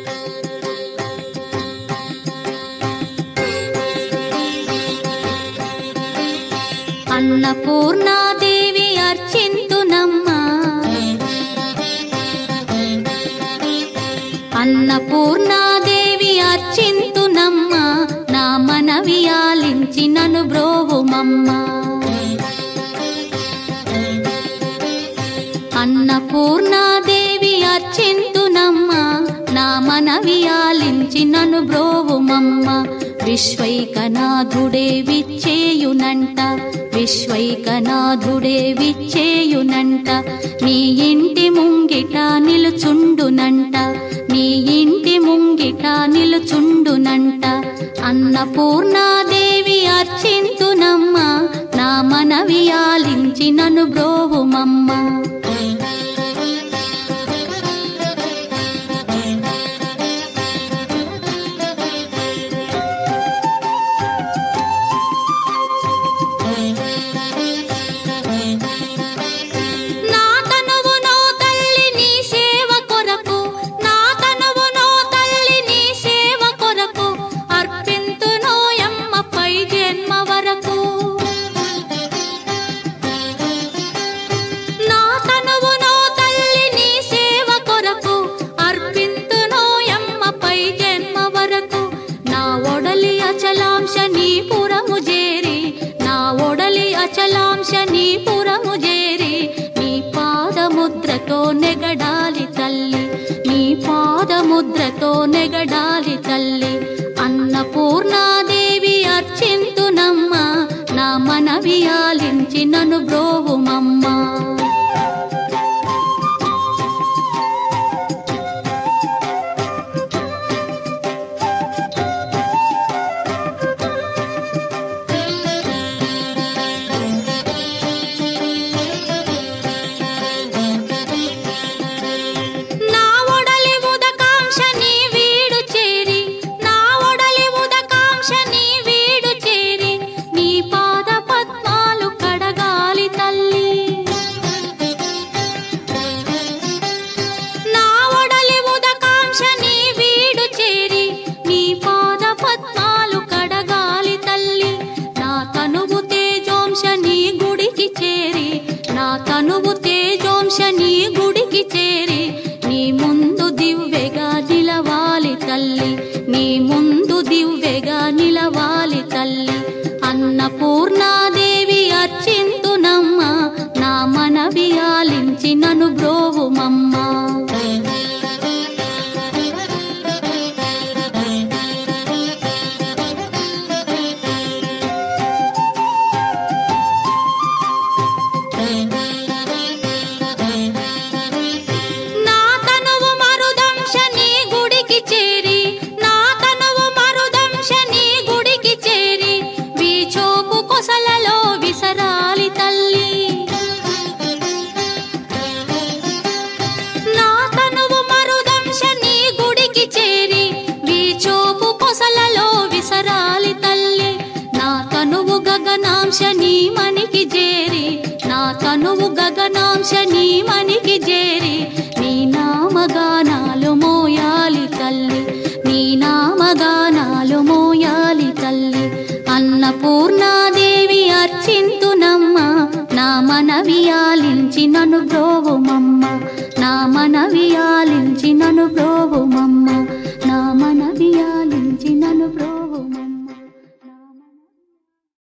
అన్నపూర్ణాదేవి అర్చింతునమ్మా అన్నపూర్ణాదేవి అర్చింతునమ్మా నా మనవి ఆలించి నను బ్రోవుమమ్మా అన్నపూర్ణాదేవి అర్చింతునమ్మా నా మనవి ఆలించి నను బ్రోవుమమ్మ విశ్వైకనాథుడే విచ్చేయునంట విశ్వైకనాథుడే విచ్చేయునంట నీ ఇంటి ముంగిట నిలుచుండునంట నీ ఇంటి ముంగిట నిలుచుండునంట అన్నపూర్ణాదేవి అర్చింతునమ్మ నా మనవి ఆలించి నను బ్రోవుమమ్మ నా తనువునో తల్లి నీ సేవ కొరకు నా తనువునో తల్లి నీ సేవ కొరకు అర్పింతునో యమ్మపై జన్మ వరకు నా తనువునో తల్లి నీ సేవ కొరకు అర్పింతునో యమ్మపై జన్మ వరకు నా ఒడలి అచలాంశ నీ పురము చేరి నా ఒడలి అచలాంశ నీ పురము చేరి నీ పాదముద్రతో నెగడాలి తల్లి నీ పాదముద్రతో నెగడాలి తల్లి అన్నపూర్ణాదేవి అర్చింతునమ్మ నా మనవి ఆలించి నను బ్రోవుమమ్మా నా ఒడలి ఉదకాంక్ష నీ వీడు చేరి నా ఒడలి ఉదకాంక్ష నీ వీడు చేరి నీ పాద పద్మాలు కడగాలి తల్లి నా ఒడలి ఉదకాంక్ష నీ వీడు చేరి నీ పాద పద్మాలు కడగాలి తల్లి నా తనువు తేజోంశ నీ గుడికి చేరి నా తనువు తేజోంశ నీ గుడికి చేరి నీ ముందు దివ్వెగా నిలవాలి తల్లి నీ ముందు దివ్వెగా నిలవాలి తల్లి అన్నపూర్ణాదేవి అర్చింతునమ్మ నా మనవి ఆలించి నను బ్రోవుమమ్మా నా తనువు మరుదంశ నీ గుడికి చేరి నా తనువు మరుదంశ నీ గుడికి చేరి వీచోపు కొసలలో విసరాలి తల్లి నా తనువు మరుదంశ నీ గుడికి చేరి వీచోపు కొసలలో విసరాలి తల్లి నా తనువు గగనాంశ నీ మనికి చేరి నా తనువు గగనాంశ నీ మనికి చేరి నీ నామగానాలు మోయాలి తల్లి నీ నామగానాలు మోయాలి తల్లి అన్నపూర్ణాదేవి అర్చింతునమ్మ నా మనవి ఆలించి నను బ్రోవుమమ్మ నా మనవి ఆలించి